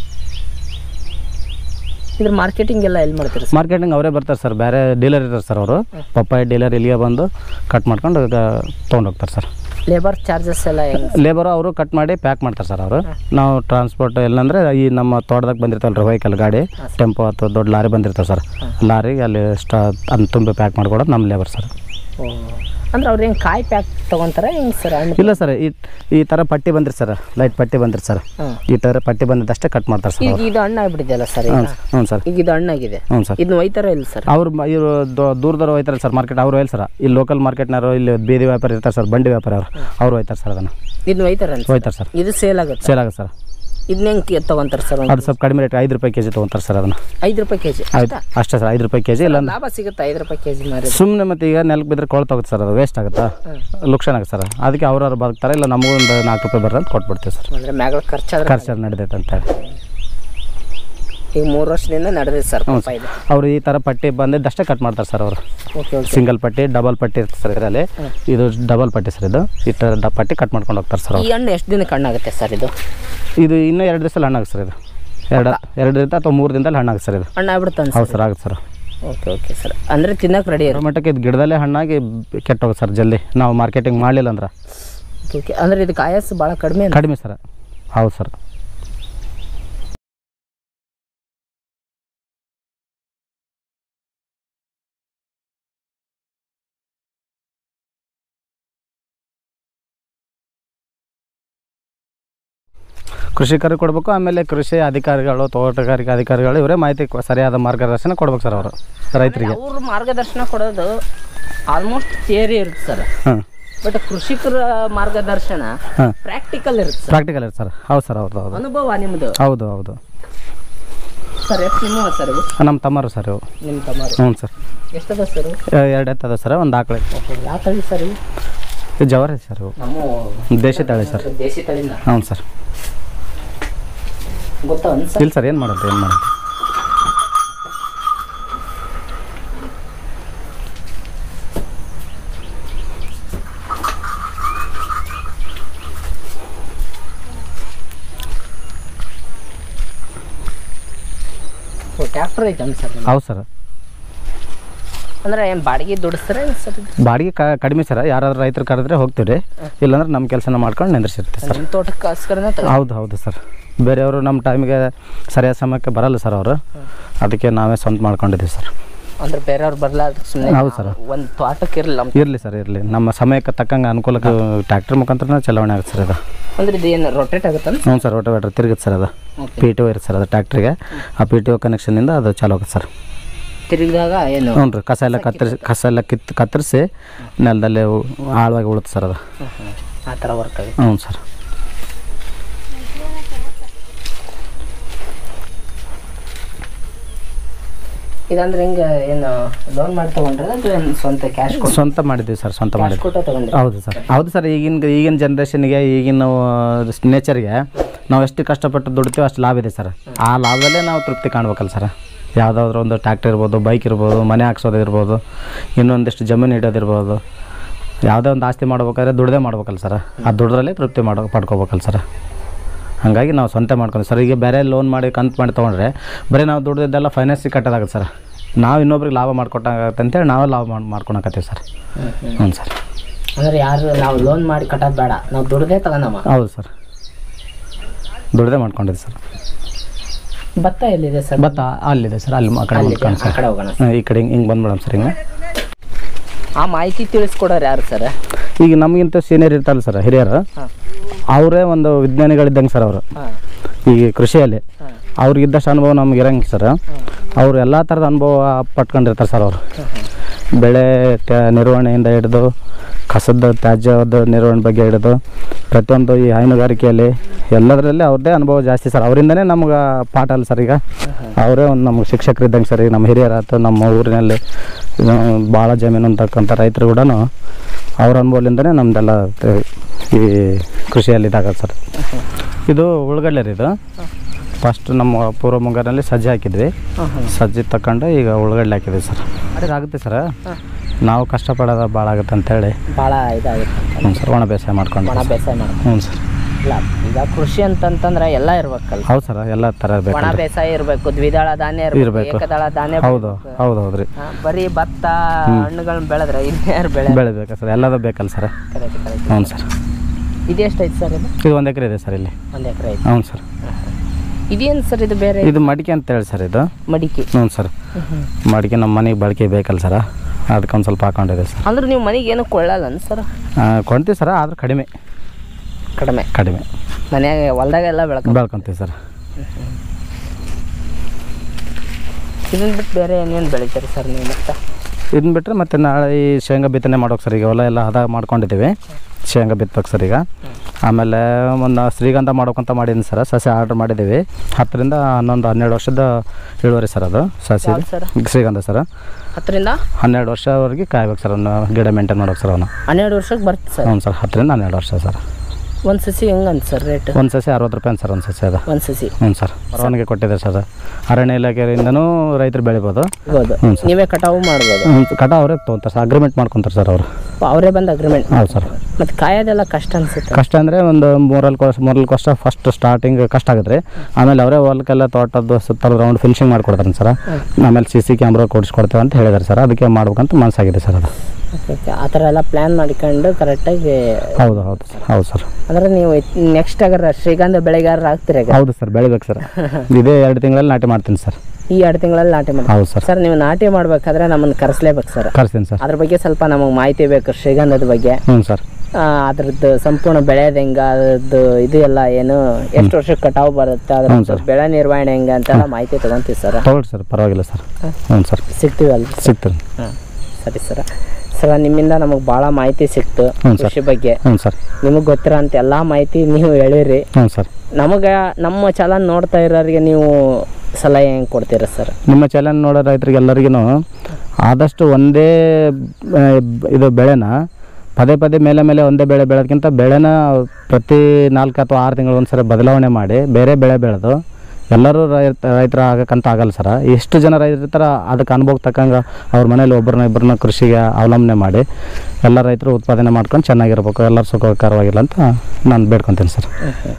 ಇದ್ರ ಮಾರ್ಕೆಟಿಂಗ್ ಎಲ್ಲ ಎಲ್ಲಿ ಮಾಡ್ತೀರಿ ಸರ್ ಮಾರ್ಕೆಟಿಂಗ್ ಅವರೇ ಬರ್ತಾರೆ ಸರ್ ಬೇರೆ ಡೀಲರ್ ಇರ್ತಾರೆ ಸರ್ ಅವರು ಪಪ್ಪಾಯ ಡೀಲರ್ ಇಲ್ಲಿಗೆ ಬಂದು ಕಟ್ ಮಾಡ್ಕೊಂಡು ತೊಗೊಂಡೋಗ್ತಾರೆ ಸರ್ ಲೇಬರ್ ಚಾರ್ಜಸ್ ಎಲ್ಲ ಹೆಂಗೆ ಲೇಬರು ಅವರು ಕಟ್ ಮಾಡಿ ಪ್ಯಾಕ್ ಮಾಡ್ತಾರೆ ಸರ್ ಅವರು ನಾವು ಟ್ರಾನ್ಸ್ಪೋರ್ಟ್ ಎಲ್ಲಂದ್ರೆ ಈ ನಮ್ಮ ತೋಟದಾಗ ಬಂದಿರ್ತಾವಲ್ಲ ರೀ ವೆಹಿಕಲ್ ಗಾಡಿ ಟೆಂಪೋ ಅಥವಾ ದೊಡ್ಡ ಲಾರಿ ಬಂದಿರ್ತಾವೆ ಸರ್ ಲಾರಿಗೆ ಅಲ್ಲಿ ಸ್ಟಾ ಅದನ್ನ ತುಂಬಿ ಪ್ಯಾಕ್ ಮಾಡ್ಕೊಡೋದು ನಮ್ಮ ಲೇಬರ್ ಸರ್ ಓ ಅಂದ್ರೆ ಅವ್ರು ಹೆಂಗೆ ಕಾಯಿ ಪ್ಯಾಕ್ ತೊಗೊಂತಾರ ಹೆಂಗೆ ಸರ್ ಹಣ್ಣು ಇಲ್ಲ ಸರ್ ಈ ಈ ಥರ ಪಟ್ಟಿ ಬಂದ್ರಿ ಸರ್ ಲೈಟ್ ಪಟ್ಟಿ ಬಂದ್ರಿ ಸರ್ ಹಾಂ ಈ ಥರ ಪಟ್ಟಿ ಬಂದಿದ್ದಷ್ಟೇ ಕಟ್ ಮಾಡ್ತಾರೆ ಸರ್ ಈಗ ಇದು ಹಣ್ಣು ಆಗ್ಬಿಟ್ಟಿದೆಯಲ್ಲ ಸರ್ ಈಗ ಹ್ಞೂ ಸರ್ ಈಗ ಇದು ಹಣ್ಣಾಗಿದೆ ಹ್ಞೂ ಸರ್ ಇದನ್ನ ಒಯ್ತಾರ ಇಲ್ಲ ಸರ್ ಅವ್ರು ಮ- ಇವರು ದೂರದವ್ರು ಹೋಯ್ತಾರೆ ಸರ್ ಮಾರ್ಕೆಟ್ ಅವ್ರು ಹೇಳಿ ಸರ್ ಇಲ್ಲಿ ಲೋಕಲ್ ಮಾರ್ಕೆಟ್ನವರು ಇಲ್ಲಿ ಬೀದಿ ವ್ಯಾಪಾರ ಇರ್ತಾರೆ ಸರ್ ಬಂಡಿ ವ್ಯಾಪಾರ ಅವರು ಅವ್ರು ಹೋಯ್ತಾರೆ ಸರ್ ಅದನ್ನು ಇದನ್ನ ಒಯ್ತಾರ ಹೋಯ್ತಾರೆ ಸರ್ ಇದು ಸೇಲ್ ಆಗುತ್ತೆ ಸೇಲ್ ಆಗುತ್ತೆ ಸರ್ ಇದನ್ನ ಹೆಂಗೆ ತೊಗೊಂತಾರೆ ಸರ್ ಒಂದು ಅದು ಸ್ವಲ್ಪ ಕಡಿಮೆ ರೇಟ್ ಐದು ರೂಪಾಯಿ ಕೆ ಜಿ ತೊಗೊಂತಾರೆ ಸರ್ ಅದನ್ನು ಐದು ರೂಪಾಯಿ ಕೆ ಜಿ ಆಯ್ತು ಅಷ್ಟೇ ಸರ್ ಐದು ರೂಪಾಯಿ ಕೆ ಜಿ ಇಲ್ಲ ಲಾಭ ಸಿಗುತ್ತೆ ಐದು ರೂಪಾಯಿ ಕೆ ಜಿ ಮಾರಿ ಸುಮ್ಮನೆ ಮತ್ತೆ ಈಗ ನೆಲಕ್ಕೆ ಬಿದ್ದರೆ ಕೊಳ್ತೋಗುತ್ತೆ ಸರ್ ಅದು ವೇಸ್ಟ್ ಆಗುತ್ತಾ ಲುಕ್ಷನ್ ಆಗುತ್ತೆ ಸರ್ ಅದಕ್ಕೆ ಅವ್ರವ್ರು ಬದುಕ್ತಾರೆ ಇಲ್ಲ ನಮಗೂ ಒಂದು ನಾಲ್ಕು ರೂಪಾಯಿ ಬರೋದು ಅಂತ ಕೊಟ್ಬಿಡ್ತೀವಿ ಸರ್ ಅಂದರೆ ಮ್ಯಾಗಳ ಖರ್ಚಾದ್ರೆ ಖರ್ಚು ನಡಿದೈತೆ ಅಂತೇಳಿ ಈಗ ಮೂರು ವರ್ಷದಿಂದ ನಡೆದಿದೆ ಸರ್ ಪಾಪ ಇದು ಅವ್ರು ಈ ಥರ ಪಟ್ಟಿ ಬಂದಿದ್ದಷ್ಟೇ ಕಟ್ ಮಾಡ್ತಾರೆ ಸರ್ ಅವರು ಓಕೆ ಓಕೆ ಸಿಂಗಲ್ ಪಟ್ಟಿ ಡಬಲ್ ಪಟ್ಟಿ ಇರ್ತದೆ ಸರ್ ಇದರಲ್ಲಿ ಇದು ಡಬಲ್ ಪಟ್ಟಿ ಸರ್ ಇದು ಈ ಥರ ಡ- ಪಟ್ಟಿ ಕಟ್ ಮಾಡ್ಕೊಂಡು ಹೋಗ್ತಾರೆ ಸರ್ ಈ ಹಣ್ಣು ಎಷ್ಟು ದಿನಕ್ಕೆ ಹಣ್ಣಾಗುತ್ತೆ ಸರ್ ಇದು ಇದು ಇನ್ನೂ ಎರಡು ದಿವಸ ಹಣ್ಣಾಗುತ್ತೆ ಸರ್ ಇದು ಎರಡು ಎರಡು ದಿನ ಅಥವಾ ಮೂರು ದಿನದಲ್ಲಿ ಹಣ್ಣಾಗುತ್ತೆ ಸರ್ ಇದು ಹಣ್ಣು ಆಗ್ಬಿಡುತ್ತೆ ಹೌದು ಅನ್ಸುತ್ತೆ ಸರ್ ಆಗುತ್ತೆ ಸರ್ ಓಕೆ ಓಕೆ ಸರ್ ಅಂದರೆ ತಿನ್ನಕ್ಕೆ ರೆಡಿ ಇರುತ್ತೆ ಮಟ್ಟಕ್ಕೆ ಇದು ಗಿಡದಲ್ಲೇ ಹಣ್ಣಾಗಿ ಕೆಟ್ಟೋಗುತ್ತೆ ಸರ್ ಜಲ್ದಿ ನಾವು ಮಾರ್ಕೆಟಿಂಗ್ ಮಾಡಲಿಲ್ಲ ಅಂದ್ರೆ ಓಕೆ ಓಕೆ ಅಂದರೆ ಇದಕ್ಕೆ ಆಯಸ್ಸು ಭಾಳ ಕಡಿಮೆ ಅನ್ಸುತ್ತೆ. ಕಡಿಮೆ ಸರ್ ಹೌದು ಸರ್ ಕೃಷಿಕರಿಗೆ ಕೊಡಬೇಕು ಆಮೇಲೆ ಕೃಷಿ ಅಧಿಕಾರಿಗಳು ತೋಟಗಾರಿಕೆ ಅಧಿಕಾರಿಗಳು ಇವರೇ ಮಾಹಿತಿ ಕೊ- ಸರಿಯಾದ ಮಾರ್ಗದರ್ಶನ ಕೊಡ್ಬೇಕು ಸರ್ ಅವರು ರೈತರಿಗೆ ಅವ್ರ ಮಾರ್ಗದರ್ಶನ ಕೊಡೋದು ಆಲ್ಮೋಸ್ಟ್ ಥಿಯರಿ ಇರುತ್ತೆ ಸರ್ ಹಾಂ ಬಟ್ ಕೃಷಿಕರ ಮಾರ್ಗದರ್ಶನ ಹಾಂ ಪ್ರಾಕ್ಟಿಕಲ್ ಇರುತ್ತೆ ಸರ್ ಪ್ರಾಕ್ಟಿಕಲ್ ಇರುತ್ತೆ ಸರ್ ಹೌದು ಸರ್ ಹೌದು ಹೌದು ಅನುಭವ ನಿಮ್ಮದು ಹೌದು ಹೌದು ಸರ್ ಎಷ್ಟು ನಿಮ್ಮ ಸರ್ ಇವು ನಮ್ಮ ತಮ್ಮರು ಸರ್ ಇವು ನಿಮ್ಮ ತಮ್ಮರು ಹ್ಞೂ ಸರ್ ಎಷ್ಟದ ಸರ್ ಇವು? ಎರಡು ಎತ್ತದ ಸರ್ ಒಂದು ಆಕಳ ಓಕೆ ಯಾವ ತಳಿ ಸರ್ ಇವು ಇದು ಜವರಿ ಸರ್ ಇವು ನಮ್ಮ ದೇಶಿ ತಳಿ ಸರ್ ದೇಸಿ ತಳಿನ ಹ್ಞೂ ಸರ್ ಗೊತ್ತಾ ಸರ್ ಇಲ್ಲ ಸರ್ ಏನು ಮಾಡೋದು ಏನು ಮಾಡೋದು ಟ್ಯಾಕ್ಟರ್ ಐತನ್ ಸರ್ ನಿಮ್ದು? ಹೌದು ಸರ್ ಅಂದ್ರೆ ಏನು ಬಾಡಿಗೆ ದುಡಿಸ್ತಾರೆ ಸರ್ ಇದು? ಬಾಡಿಗೆ ಕ ಕಡಿಮೆ ಸರ್ ಯಾರಾದ್ರೂ ರೈತರು ಕರೆದ್ರೆ ಹೋಗ್ತೀವಿ ರೀ ಇಲ್ಲಾಂದ್ರೆ ನಮ್ಮ ಕೆಲಸನ ಮಾಡ್ಕೊಂಡು ನಿಂದ್ರಿಸಿರ್ತೀವಿ ಸರ್ ನಿಮ್ಮ ತೋಟಕ್ಕೋಸ್ಕರನೇ ತಗೋ ಹೌದು ಹೌದು ಸರ್ ಬೇರೆಯವರು ನಮ್ಮ ಟೈಮಿಗೆ ಸರಿಯಾದ ಸಮಯಕ್ಕೆ ಬರಲ್ಲ ಸರ್ ಅವರು ಅದಕ್ಕೆ ನಾವೇ ಸ್ವಂತ ಮಾಡ್ಕೊಂಡಿದ್ದೀವಿ ಸರ್ ಅಂದ್ರೆ ಬೇರೆಯವ್ರು ಬರಲ್ಲ ಸುಮ್ಮನೆ ಹೌದು ಸರ್. ಒಂದು ತೋಟಕ್ಕೆ ಇರಲ್ಲ ನಮ್ಮ ಇರಲಿ ಸರ್ ಇರಲಿ ನಮ್ಮ ಸಮಯಕ್ಕೆ ತಕ್ಕಂಗೆ ಅನುಕೂಲಕ್ಕೆ ಟ್ರ್ಯಾಕ್ಟರ್ ಮುಖಾಂತರ ಚಲಾವಣೆ ಆಗುತ್ತೆ ಸರ್ ಅದು ಅಂದ್ರೆ ಇದು ಏನು ರೊಟೇಟ್ ಆಗುತ್ತಲ್ಲ ಹ್ಞೂ ಸರ್ ರೋಟೋವೇಟ್ರ್ ತಿರುಗುತ್ತೆ ಸರ್ ಅದು ಓಕೆ ಪಿ ಟಿ ಒ ಇರುತ್ತೆ ಸರ್ ಅದು ಟ್ರ್ಯಾಕ್ಟ್ರಿಗೆ ಆ ಪಿ ಟಿ ಒ ಕನೆಕ್ಷನಿಂದ ಅದು ಚಾಲು ಆಗುತ್ತೆ ಸರ್ ತಿರುಗಿದಾಗ ಏನು ಹ್ಞೂ ರೀ ಕಸ ಎಲ್ಲ ಕತ್ತರಿಸಿ ಕಸ ಎಲ್ಲ ಕಿತ್ತು ಕತ್ತರಿಸಿ ನೆಲದಲ್ಲಿ ಉ- ಆಳವಾಗಿ ಉಳುತ್ತೆ ಸರ್ ಅದು ಆ ಥರ ವರ್ಕ್ ಆಗುತ್ತೆ ಹ್ಞೂ ಸರ್ ಇದಂದ್ರೆ ಹಿಂಗೆ ಏನು ಲೋನ್ ಮಾಡಿ ತಗೊಂಡ್ರೆ ಅದು ಏನು ಸ್ವಂತ ಕ್ಯಾಶ್ ಕೊಟ್ಟು ಸ್ವಂತ ಮಾಡಿದ್ದೀವಿ ಸರ್ ಸ್ವಂತ ಕ್ಯಾಶ್ ಮಾಡಿದ್ವಿ ಕೊಟ್ಟು ತಗೊಂಡ್ರೆ ಹೌದು ಸರ್ ಹೌದು ಸರ್ ಈಗಿನ ಈಗಿನ ಜನ್ರೇಷನ್ಗೆ ಈಗಿನ ನೇಚರ್ಗೆ ನಾವು ಎಷ್ಟು ಕಷ್ಟಪಟ್ಟು ದುಡ್ತೀವಿ ಅಷ್ಟು ಲಾಭ ಇದೆ ಸರ್ ಆ ಲಾಭದಲ್ಲೇ ನಾವು ತೃಪ್ತಿ ಕಾಣ್ಬೇಕಲ್ಲ ಸರ್ ಯಾವುದಾದ್ರೂ ಒಂದು ಟ್ಯಾಕ್ಟರ್ ಇರ್ಬೋದು ಬೈಕ್ ಇರ್ಬೋದು ಮನೆ ಹಾಕ್ಸೋದು ಇರ್ಬೋದು ಇನ್ನೊಂದಿಷ್ಟು ಜಮೀನು ಇಡೋದಿರ್ಬೋದು ಯಾವುದೇ ಒಂದು ಆಸ್ತಿ ಮಾಡ್ಬೇಕಾದ್ರೆ ದುಡ್ದೇ ಮಾಡ್ಬೇಕಲ್ಲ ಸರ್ ಆ ದುಡ್ದ್ರಲ್ಲೇ ತೃಪ್ತಿ ಮಾಡೋ ಪಡ್ಕೋಬೇಕಲ್ಲ ಸರ್ ಹಾಗಾಗಿ ನಾವು ಸ್ವಂತ ಮಾಡ್ಕೊಂಡು ಸರ್ ಈಗ ಬೇರೆ ಲೋನ್ ಮಾಡಿ ಕಂತು ಮಾಡಿ ತೊಗೊಂಡ್ರೆ ಬರೀ ನಾವು ದುಡ್ದಿದ್ದೆಲ್ಲ ಫೈನಾನ್ಸಿಗೆ ಕಟ್ಟೋದಾಗುತ್ತೆ ಸರ್ ನಾವು ಇನ್ನೊಬ್ರಿಗೆ ಲಾಭ ಮಾಡ್ಕೊಟ್ಟಾಗತ್ತೆ ಅಂತೇಳಿ ನಾವೇ ಲಾಭ ಮಾಡಿ ಮಾಡ್ಕೊಳಕತ್ತೀವಿ ಸರ್ ಹ್ಞೂ ಸರ್ ಅಂದ್ರೆ ಯಾರು ನಾವು ಲೋನ್ ಮಾಡಿ ಕಟ್ಟೋದು ಬೇಡ ನಾವು ದುಡ್ದೇ ತಗೊಂಡಮ್ಮ ಹೌದು ಸರ್ ದುಡ್ದೇ ಮಾಡ್ಕೊಂಡಿದ್ದೆ ಸರ್ ಭತ್ತ ಎಲ್ಲಿದೆ ಸರ್ ಭತ್ತ ಅಲ್ಲಿದೆ ಸರ್ ಅಲ್ಲಿ ಆ ಕಡೆ ಅಲ್ಲಿದೆ, ಮುಂದ್ಕೊಂಡು ಆ ಸರ್ ಕಡೆ ಹೋಗೋಣ ಹಾಂ, ಈ ಕಡೆ ಹಿಂಗೆ ಹಿಂಗೆ ಬಂದ್ಬಿಡಮ್ ಸರ್ ಹಿಂಗೆ ಆ ಮಾಹಿತಿ ತಿಳಿಸ್ಕೊಡೋರು ಯಾರು ಸರ್ ಈಗ ನಮಗಿಂತ ಸೀನಿಯರ್ ಇರ್ತಾರಲ್ಲ ಸರ್ ಹಿರಿಯರು ಹಾಂ ಅವರೇ ಒಂದು ವಿಜ್ಞಾನಿಗಳಿದ್ದಂಗೆ ಸರ್ ಅವರು ಹಾಂ ಈ ಕೃಷಿಯಲ್ಲಿ ಹಾಂ ಅವ್ರಿಗಿದ್ದಷ್ಟು ಅನುಭವ ನಮ್ಗೆ ಇರಂಗಿಲ್ಲ ಸರ್ ಅವ್ರು ಎಲ್ಲ ಥರದ ಅನುಭವ ಪಟ್ಕೊಂಡಿರ್ತಾರೆ ಸರ್ ಅವರು ಬೆಳೆ ತ್ಯ- ನಿರ್ವಹಣೆಯಿಂದ ಹಿಡಿದು ಕಸದ ತ್ಯಾಜ್ಯದ ನಿರ್ವಹಣೆ ಬಗ್ಗೆ ಹಿಡಿದು ಪ್ರತಿಯೊಂದು ಈ ಹೈನುಗಾರಿಕೆಯಲ್ಲಿ ಎಲ್ಲದರಲ್ಲಿ ಅವ್ರದ್ದೇ ಅನುಭವ ಜಾಸ್ತಿ ಸರ್ ಅವರಿಂದನೇ ನಮ್ಗೆ ಪಾಠ ಅಲ್ಲ ಸರ್ ಈಗ ಅವರೇ ಒಂದು ನಮ್ಗೆ ಶಿಕ್ಷಕರಿದ್ದಂಗೆ ಸರ್ ಈಗ ನಮ್ಮ ಹಿರಿಯರಾಯ್ತು ನಮ್ಮ ಊರಿನಲ್ಲಿ ಭಾಳ ಜಮೀನು ಅಂತಕ್ಕಂಥ ರೈತರು ಕೂಡ ಅವ್ರ ಅನುಭವದಿಂದನೇ ನಮ್ಮದೆಲ್ಲ ಈ ಕೃಷಿಯಲ್ಲಿ ಇದಾಗತ್ತೆ ಸರ್ ಇದು ಉಳ್ಳಗಡ್ಲೆ ರೀ ಇದು ಫಸ್ಟ್ ನಮ್ಮ ಪೂರ್ವ ಮುಂಗಾರಿನಲ್ಲಿ ಸಜ್ಜೆ ಹಾಕಿದ್ವಿ ಹಾಂ ಹಾಂ ಸಜ್ಜೆ ತಗೊಂಡು ಈಗ ಉಳ್ಳಗಡ್ಲೆ ಹಾಕಿದ್ವಿ ಸರ್ ಅದೇ ಆಗುತ್ತೆ ಸರ್ ನಾವು ಕಷ್ಟಪಡೋದು ಭಾಳ ಆಗುತ್ತೆ ಅಂತೇಳಿ ಭಾಳ ಇದಾಗುತ್ತೆ ಹ್ಞೂ ಸರ್ ಒಣ ಬೇಸಾಯ ಮಾಡ್ಕೊಂಡು ಒಣ ಬೇಸಾಯ ಮಾಡೋದು ಹ್ಞೂ ಸರ್ ಇಲ್ಲ ಈಗ ಕೃಷಿ ಅಂತಂತಂದ್ರೆ ಎಲ್ಲ ಇರ್ಬೇಕಲ್ಲ ಹೌದು ಸರ್ ಎಲ್ಲ ಥರ ಬೇಕು ಒಣ ಬೇಸಾಯ ಇರಬೇಕು ದ್ವಿದಳ ಧಾನ್ಯ ಇರಬೇಕು ಇರ್ಬೇಕು. ಏಕದಳ ಧಾನ್ಯ ಹೌದು ಹೌದು ಹೌದು ರೀ ಹಾ, ಬರೀ ಭತ್ತ ಹಣ್ಣುಗಳನ್ನ ಬೆಳೆದ್ರೆ ಇನ್ಯಾರು ಬೆಳೆ ಬೆಳಿಬೇಕು ಸರ್ ಎಲ್ಲದೂ ಬೇಕಲ್ಲ ಸರ್ ಕರೆಕ್ಟ್ ಕರೆಕ್ಟ್ ಹ್ಞೂ ಸರ್ ಇದು ಎಷ್ಟೈತೆ ಸರ್ ಇದು ಇದು ಒಂದು ಎಕರೆ ಇದೆ ಸರ್ ಇಲ್ಲಿ ಒಂದು ಎಕರೆ ಐತೆ ಹ್ಞೂ ಸರ್ ಇದೇನು ಸರ್ ಇದು ಬೇರೆ ಇದು ಮಡಿಕೆ ಅಂತ ಹೇಳಿ ಸರ್ ಇದು ಮಡಿಕೆ ಹ್ಞೂ ಸರ್ ಮಡಿಕೆ ನಮ್ಮ ಮನೆಗೆ ಬಳಕೆ ಬೇಕಲ್ಲ ಸರ್ ಅದಕ್ಕೆ ಒಂದು ಸ್ವಲ್ಪ ಹಾಕೊಂಡಿದೆ ಸರ್ ಅಂದ್ರೆ ನೀವು ಮನೆಗೆ ಏನು ಕೊಳ್ಳಲ್ಲ ಸರ್ ಆ, ಕೊಂತೀವಿ ಸರ್ ಆದ್ರೆ ಕಡಿಮೆ ಕಡಿಮೆ ಕಡಿಮೆ ಮನ್ಯಾಗ ಹೊಲ್ದಾಗೆಲ್ಲ ಬೆಳಕ ಬೆಳ್ಕೊಂತೀವಿ ಸರ್ ಇದನ್ನ ಬಿಟ್ಟು ಬೇರೆ ಏನೇನು ಬೆಳಿತೀರಿ ಸರ್ ನೀವು ಮತ್ತೆ ಇದನ್ನ ಬಿಟ್ಟರೆ ಮತ್ತೆ ನಾಳೆ ಈ ಶೇಂಗಾ ಬಿತ್ತನೆ ಮಾಡೋಕೆ ಸರ್ ಈಗ ಹೊಲ ಎಲ್ಲ ಹದ ಮಾಡ್ಕೊಂಡಿದ್ದೀವಿ ಶೇಂಗಾ ಬಿತ್ತಬೇಕು ಸರ್ ಈಗ ಆಮೇಲೆ ಒಂದು ಶ್ರೀಗಂಧ ಮಾಡ್ಬೇಕಂತ ಮಾಡೀನಿ ಸರ್ ಸಸಿ ಆರ್ಡ್ರ್ ಮಾಡಿದ್ದೀವಿ ಹತ್ತರಿಂದ ಹನ್ನೊಂದು ಹನ್ನೆರಡು ವರ್ಷದ ಇಳುವರಿ ಸರ್ ಅದು ಸಸಿ ಯಾವ್ದು ಸರ್ ಶ್ರೀಗಂಧ ಸರ್ ಹತ್ತರಿಂದ ಹನ್ನೆರಡು ವರ್ಷವರೆಗೆ ಕಾಯ್ಬೇಕು ಸರ್ ಅವನು ಗಿಡ ಮೇಂಟೈನ್ ಮಾಡೋಕೆ ಸರ್ ಅವನು ಹನ್ನೆರಡು ವರ್ಷಕ್ಕೆ ಬರ್ತದೆ ಸರ್ ಹ್ಞೂ ಸರ್ ಹತ್ತರಿಂದ ಹನ್ನೆರಡು ವರ್ಷ ಸರ್ ಒಂದು ಸಸಿ ಹೆಂಗಂತ ಸರ್ ರೇಟ್ ಒಂದು ಸಸಿ ಅರವತ್ತು ರೂಪಾಯಿ ಸರ್ ಒಂದು ಸಸಿ ಅದು ಒಂದು ಸಸಿ ಹ್ಞೂ ಸರ್ ಪರವಾನಗಿ ಕೊಟ್ಟಿದೆ ಸರ್ ಅರಣ್ಯ ಇಲಾಖೆಯಿಂದನೂ ರೈತರು ಬೆಳಿಬೋದು ಹೌದು ಹ್ಞೂ ಸರ್ ನೀವೇ ಕಟಾವು ಮಾಡ್ಬೋದು ಹ್ಞೂ ಕಟ ಅವರೇ ತೊಗೊಂತಾರೆ ಸರ್ ಅಗ್ರಿಮೆಂಟ್ ಮಾಡ್ಕೊತಾರೆ ಸರ್ ಅವರು ಅವರೇ ಬಂದು ಅಗ್ರಿಮೆಂಟ್ ಹೌದು ಸರ್ ಮತ್ತು ಕಾಯೋದೆಲ್ಲ ಕಷ್ಟ ಅನ್ಸುತ್ತೆ ಕಷ್ಟ ಅಂದರೆ ಒಂದು ಮೂರಲ್ಲಿ ವರ್ಷ ಮೂರಲ್ಲಿ ವರ್ಷ ಫಸ್ಟ್ ಸ್ಟಾರ್ಟಿಂಗ್ ಕಷ್ಟ ಆಗುತ್ತೆ ರೀ ಆಮೇಲೆ ಅವರೇ ಹೊಲಕ್ಕೆಲ್ಲ ತೋಟದ್ದು ಸುತ್ತಲ ರೌಂಡ್ ಫಿನಿಶಿಂಗ್ ಮಾಡ್ಕೊಡ್ತಾರೆ ಸರ್ ಆಮೇಲೆ ಸಿ ಸಿ ಕ್ಯಾಮ್ರಾ ಕೊಡಿಸ್ಕೊಡ್ತೇವೆ ಅಂತ ಹೇಳಿದ್ದಾರೆ ಸರ್ ಅದಕ್ಕೆ ಮಾಡ್ಬೇಕಂತ ಮನಸ್ಸಾಗಿದೆ ಸರ್ ಅದು ಓಕೆ ಓಕೆ ಆ ಥರ ಎಲ್ಲ ಪ್ಲ್ಯಾನ್ ಮಾಡ್ಕೊಂಡು ಕರೆಕ್ಟಾಗಿ ಹೌದು ಹೌದು ಸರ್ ಹೌದು ಸರ್ ಅಂದ್ರೆ ನೀವು ನೆಕ್ಸ್ಟ್ ಆಗರ ಶ್ರೀಗಂಧ ಬೆಳೆಗಾರರು ಆಗ್ತೀರಿ ಈಗ ಹೌದು ಸರ್ ಬೆಳಿಬೇಕು ಸರ್ ಇದೇ ಎರಡು ತಿಂಗಳಲ್ಲಿ ನಾಟಿ ಮಾಡ್ತೀನಿ ಸರ್ ಈ ಎರಡು ತಿಂಗಳಲ್ಲಿ ನಾಟಿ ಮಾಡಿ ಹೌದು ಸರ್ ಸರ್ ನೀವು ನಾಟಿ ಮಾಡ್ಬೇಕಾದ್ರೆ ನಮ್ಮನ್ನು ಕರೆಸ್ಲೇಬೇಕು ಸರ್ ಕರ್ಸ್ತೀನಿ ಸರ್ ಅದ್ರ ಬಗ್ಗೆ ಸ್ವಲ್ಪ ನಮಗೆ ಮಾಹಿತಿ ಬೇಕು ಶ್ರೀಗಂಧದ ಬಗ್ಗೆ ಹ್ಞೂ ಸರ್ ಆ, ಅದ್ರದ್ದು ಸಂಪೂರ್ಣ ಬೆಳೆಯೋದು ಹೆಂಗ ಅದ್ರದ್ದು ಇದು ಎಲ್ಲ ಏನು ಎಷ್ಟು ವರ್ಷಕ್ಕೆ ಕಟಾವು ಬರುತ್ತೆ ಅದ್ರ ಹ್ಞೂ ಸರ್. ಬೆಳೆ ನಿರ್ವಹಣೆ ಹೆಂಗ ಅಂತೆಲ್ಲ ಮಾಹಿತಿ ತಗೊಂತೀವಿ ಸರ್ ತೊಗೊಳ್ರಿ ಸರ್ ಪರವಾಗಿಲ್ಲ ಸರ್ ಹ್ಞೂ ಸರ್ ಸಿಗ್ತೀವಲ್ಲ ಸಿಗ್ತೀನಿ ಹಾಂ ಸರಿ ಸರ್ ಸರ್ ನಿಮ್ಮಿಂದ ನಮಗೆ ಭಾಳ ಮಾಹಿತಿ ಸಿಕ್ತು ಹ್ಞೂ ಸರ್. ಕೃಷಿ ಬಗ್ಗೆ ಹ್ಞೂ ಸರ್ ನಿಮಗೆ ಗೊತ್ತಿರೋ ಅಂತ ಎಲ್ಲ ಮಾಹಿತಿ ನೀವು ಹೇಳಿರಿ ಹ್ಞೂ ಸರ್ ನಮಗೆ ನಮ್ಮ ಚಾನಲ್ ನೋಡ್ತಾ ಇರೋರಿಗೆ ನೀವು ಸಲಹೆ ಹೆಂಗೆ ಕೊಡ್ತೀರಾ ಸರ್ ನಿಮ್ಮ ಚಾನಲ್ ನೋಡೋ ರೈತರಿಗೆ ಎಲ್ಲರಿಗೂ ಆದಷ್ಟು ಒಂದೇ ಆ, ಇದು ಬೆಳೆನ ಪದೇ ಪದೇ ಮೇಲೆ ಮೇಲೆ ಒಂದೇ ಬೆಳೆ ಬೆಳೆದಕ್ಕಿಂತ ಬೆಳೆನ ಪ್ರತಿ ನಾಲ್ಕು ಅಥವಾ ಆರು ತಿಂಗಳು ಒಂದ್ಸರಿ ಬದಲಾವಣೆ ಮಾಡಿ ಬೇರೆ ಬೆಳೆ ಬೆಳೆದು ಎಲ್ಲರೂ ರೈತ ರೈತರ ಆಗಕ್ಕಂತ ಆಗಲ್ಲ ಸರ ಎಷ್ಟು ಜನ ರೈತರ ಇರ್ತಾರ ಅದಕ್ಕೆ ಅನುಭವ ತಕ್ಕಂಗೆ ಅವ್ರ ಮನೇಲಿ ಒಬ್ಬರನ್ನ ಇಬ್ಬರನ್ನ ಕೃಷಿಗೆ ಅವಲಂಬನೆ ಮಾಡಿ ಎಲ್ಲ ರೈತರು ಉತ್ಪಾದನೆ ಮಾಡ್ಕೊಂಡು ಚೆನ್ನಾಗಿರ್ಬೇಕು ಎಲ್ಲರೂ ಸುಖಕರವಾಗಿಲ್ಲ ಅಂತ ನಾನು ಬೇಡ್ಕೊತೀನಿ ಸರ್